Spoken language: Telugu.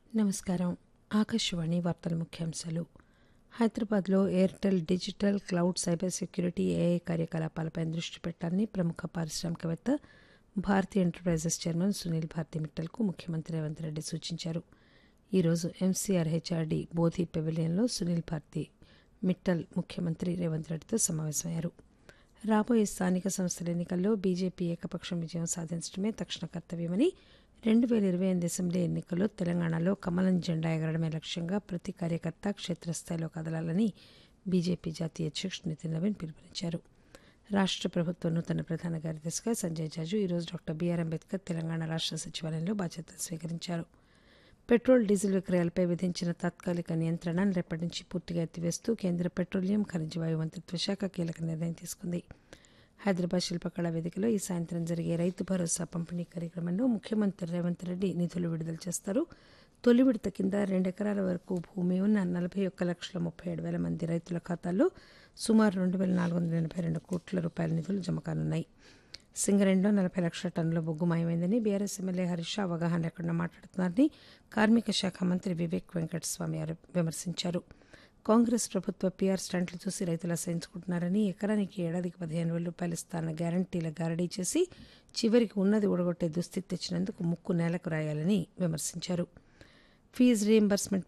నమస్కారం ఆకాశవాణి వార్తల ముఖ్యాంశాలు హైదరాబాద్లో Airtel digital cloud cyber security AI కార్యకలాపాలపై దృష్టి పెట్టాలని ప్రముఖ పారిశ్రామికవేత్త భారతీయ ఎంటర్ప్రైజెస్ చైర్మన్ సునీల్ భారతి మిట్టల్కు ముఖ్యమంత్రి రేవంత్ రెడ్డి సూచించారు ఈరోజు ఎంసీఆర్ హెచ్ఆర్డీ బోధి పెవిలియన్లో సునీల్ భారతి మిట్టల్ ముఖ్యమంత్రి రేవంత్ రెడ్డితో సమావేశమయ్యారు రాబోయే స్థానిక సంస్థల ఎన్నికల్లో బీజేపీ ఏకపక్షం విజయం సాధించడమే తక్షణ కర్తవ్యమని రెండు వేల ఇరవై ఎనిమిది అసెంబ్లీ ఎన్నికల్లో తెలంగాణలో కమలం జెండా ఎగరడమే లక్ష్యంగా ప్రతి కార్యకర్త క్షేత్రస్థాయిలో కదలాలని బీజేపీ జాతీయ అధ్యక్షుడు నితిన్ నవీన్ పిలుపునిచ్చారు రాష్ట్ర ప్రభుత్వ నూతన ప్రధాన కార్యదర్శిగా సంజయ్ జాజు ఈరోజు డాక్టర్ బీఆర్ అంబేద్కర్ తెలంగాణ రాష్ట్ర సచివాలయంలో బాధ్యతలు స్వీకరించారు పెట్రోల్ డీజిల్ విక్రయాలపై విధించిన తాత్కాలిక నియంత్రణను రేపటి నుంచి పూర్తిగా ఎత్తివేస్తూ కేంద్ర పెట్రోలియం ఖనిజ వాయు మంత్రిత్వ శాఖ కీలక నిర్ణయం తీసుకుంది హైదరాబాద్ శిల్పకళా వేదికలో ఈ సాయంత్రం జరిగే రైతు భరోసా పంపిణీ కార్యక్రమంలో ముఖ్యమంత్రి రేవంత్ రెడ్డి నిధులు విడుదల చేస్తారు తొలి విడత కింద రెండెకరాల వరకు భూమి ఉన్న నలభై ఒక్క లక్షల ముప్పై ఏడు వేల మంది రైతుల ఖాతాల్లో సుమారు రెండు వేల నాలుగు వందల ఎనభై రెండు కోట్ల రూపాయల నిధులు జమ కానున్నాయి సింగరేణిలో నలభై లక్షల టన్నుల బొగ్గు మాయమైందని బీఆర్ఎస్ ఎమ్మెల్యే హరీష్ రావు అవగాహన లేకుండా మాట్లాడుతున్నారని కార్మిక శాఖ మంత్రి వివేక్ వెంకటస్వామి విమర్శించారు కాంగ్రెస్ ప్రభుత్వ పీఆర్ స్టంట్లు చూసి రైతులు అసహించుకుంటున్నారని ఎకరానికి ఏడాదికి పదిహేను వేల రూపాయలు ఇస్తారన్న గ్యారంటీల గారడీ చేసి చివరికి ఉన్నది ఊడగొట్టే దుస్థితి తెచ్చినందుకు ముక్కు నేలకు రాయాలని విమర్శించారు ఫీజు రీయింబర్స్మెంట్